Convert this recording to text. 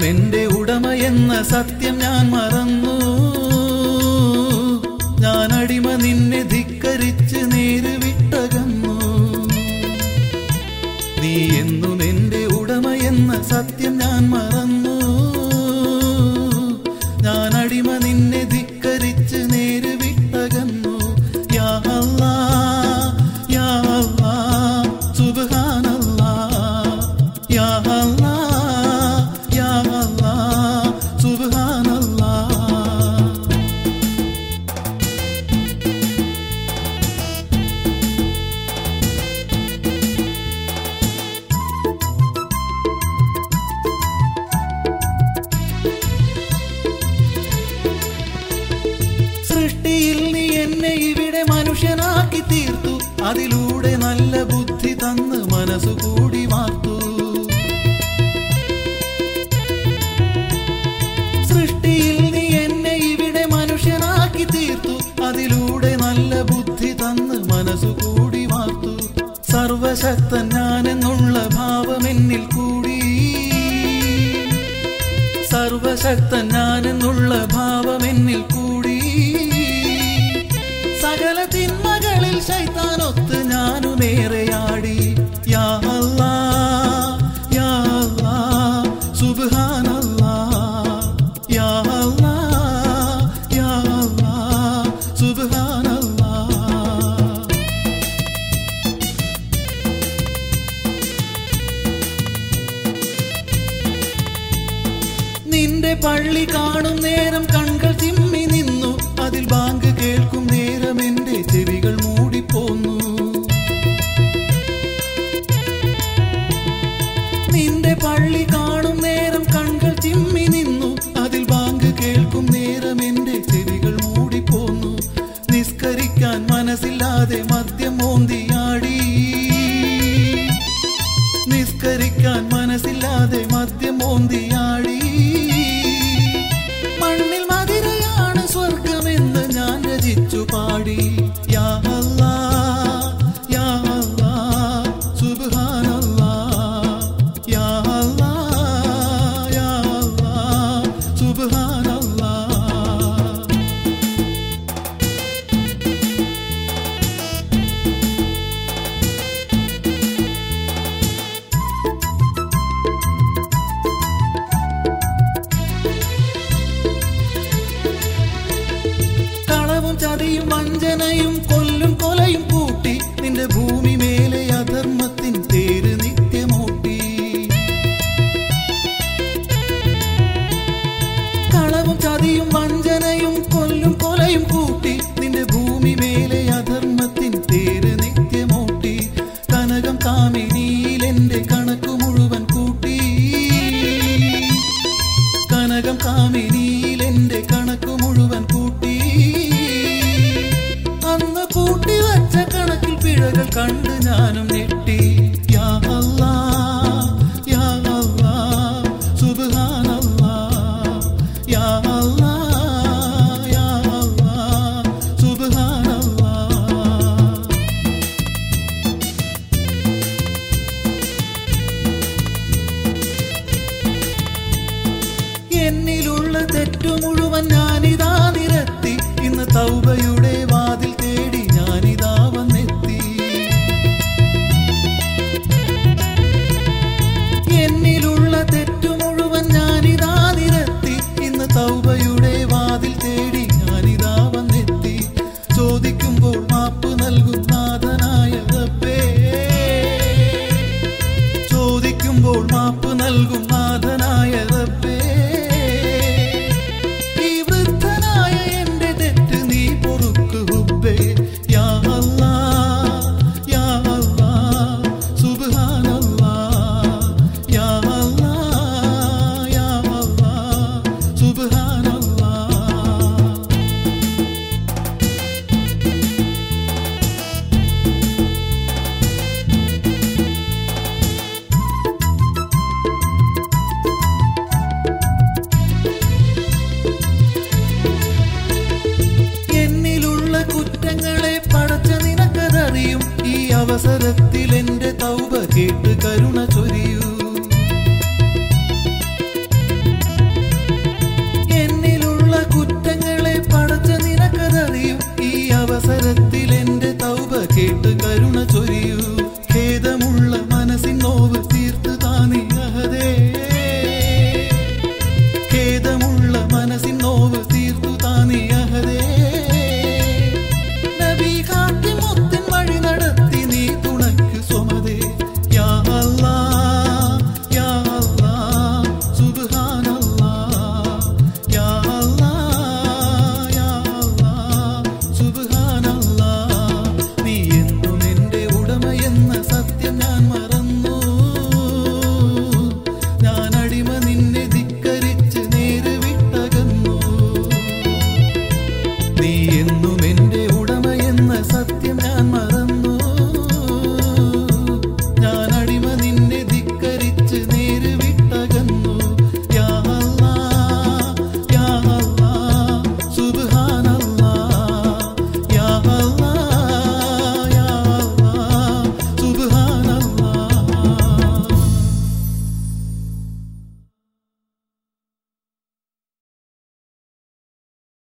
എന്റെ ഉടമ എന്ന സത്യം ഞാൻ മറന്നു ഞാൻ അടിമ നിന്നെ ധിക്കരിച്ച് നേര് വിട്ടകന്നു നീ എന്നും എന്റെ ഉടമ എന്ന സത്യം ഞാൻ മറന്നു ഞാൻ അടിമ നിന്നെ ധിക്കരിച്ച് നേര് വിട്ടകന്നു യാ അല്ലാ യാ അല്ലാ സുബ്ഹാനല്ലാ യാ അല്ലാ യാ അല്ലാ സുബ്ഹാനല്ലാ സൃഷ്ടിയിൽ നീ എന്നെ ഇവിടെ മനുഷ്യനാക്കി തീർത്തു അതിലൂടെ നല്ല ബുദ്ധി തന്ന് മനസ്സു കൂടി വാർത്തു സൃഷ്ടിയിൽ നീ എന്നെ ഇവിടെ മനുഷ്യനാക്കി തീർത്തു അതിലൂടെ നല്ല ബുദ്ധി തന്ന് മനസ്സു കൂടി വാർത്തു സർവശക്തൻ ഞാനെന്നുള്ള ഭാവം എന്നിൽ കൂടി സർവശക്തൻ ഞാനെന്നുള്ള ഭാവം എന്നിൽ കൂടി സകല തിന്മകളിൽ ശൈത്താനൊത്ത് ഞാനുമേറെയാടി യാ അല്ലാ യാ അല്ലാ സുബ്ഹാനല്ലാ യാ അല്ലാ യാ അല്ലാ സുബ്ഹാനല്ലാ നിന്റെ പള്ളി കാണും നേരം കൺകൾ ചിമ്മി നിന്നു അതിൽ ബാങ്ക് കേൾക്കും നേരം എന്റെ ചെവികൾ മൂടിപ്പോന്നു നിന്റെ പള്ളി കാണും നേരം കൺകൾ ചിമ്മി നിന്നു അതിൽ ബാങ്ക് കേൾക്കും നേരം എന്റെ ചെവികൾ മൂടിപ്പോന്നു നിസ്കരിക്കാൻ മനസ്സില്ലാതെ മദ്യം മോന്തിയാടി നിസ്കരിക്കാൻ മനസ്സില്ലാതെ മദ്യം മോന്തിയാടി മണ്ണിൽ മതിരയാണ് സ്വർഗമെന്ന് ഞാൻ രചിച്ചു പാടി യാ അല്ലാ യാ അല്ലാ സുബ്ഹാനല്ലാ യാ അല്ലാ യാ അല്ലാ സുബ്ഹാനല്ലാ കളവും ചതിയും വഞ്ചനയും കൊല്ലും കൊലയും കൂട്ടി നിന്റെ ഭൂമി മേലെ അധർമ്മത്തിൻ തേര് നിത്യമൂട്ടി കളവും ചതിയും വഞ്ചനയും കൊല്ലും കൊലയും കൂട്ടി നിന്റെ ഭൂമി മേലെ അധർമ്മത്തിൻ തേര് നിത്യമൂട്ടി കനകം കാമിനിയിൽ എന്റെ കണക്കു മുഴുവൻ കൂട്ടി കനകം കാമിനിയിൽ എന്റെ കണക്കു മുഴുവൻ കൂട്ടി അന്ന് കൂട്ടി വച്ച കണക്കിൽ പിഴകൾ കണ്ട് ഞാനും ഞെട്ടി യാ അല്ലാ യാ അല്ലാ സുബ്ഹാനല്ലാ യാ അല്ലാ യാ അല്ലാ സുബ്ഹാനല്ലാ എന്നിലുള്ള തെറ്റു മുഴുവൻ ഞാനിതാ നിരത്തി ഇന്ന് തൗബയുടെ വാതിൽ തേടി ഞാനിതാ വന്നെത്തി എന്നിലുള്ള തെറ്റു മുഴുവൻ ഞാനിതാ നിരത്തി ഇന്ന് തൗബയുടെ വാതിൽ തേടി ഞാനിതാ വന്നെത്തി ചോദിക്കുമ്പോൾ മാപ്പ് നൽകും നാഥനായ റബ്ബേ ചോദിക്കുമ്പോൾ മാപ്പ് നൽകും നാഥനായ റബ്ബേ ഈ വൃദ്ധനായ എന്റെ തെറ്റ് നീ പൊറുക്ക് ഹുബേ യാ അല്ലാ യാ അല്ലാ സുബ്ഹാനല്ലാ യാ അല്ലാ യാ അല്ലാ സുബ്ഹാനല്ലാ എന്നിലുള്ള കുറ്റങ്ങളെ പടച്ച നിനക്കതറിയും ഈ അവസരത്തിൽ എന്റെ തൗബ കേട്ട് കരുണ ചൊരി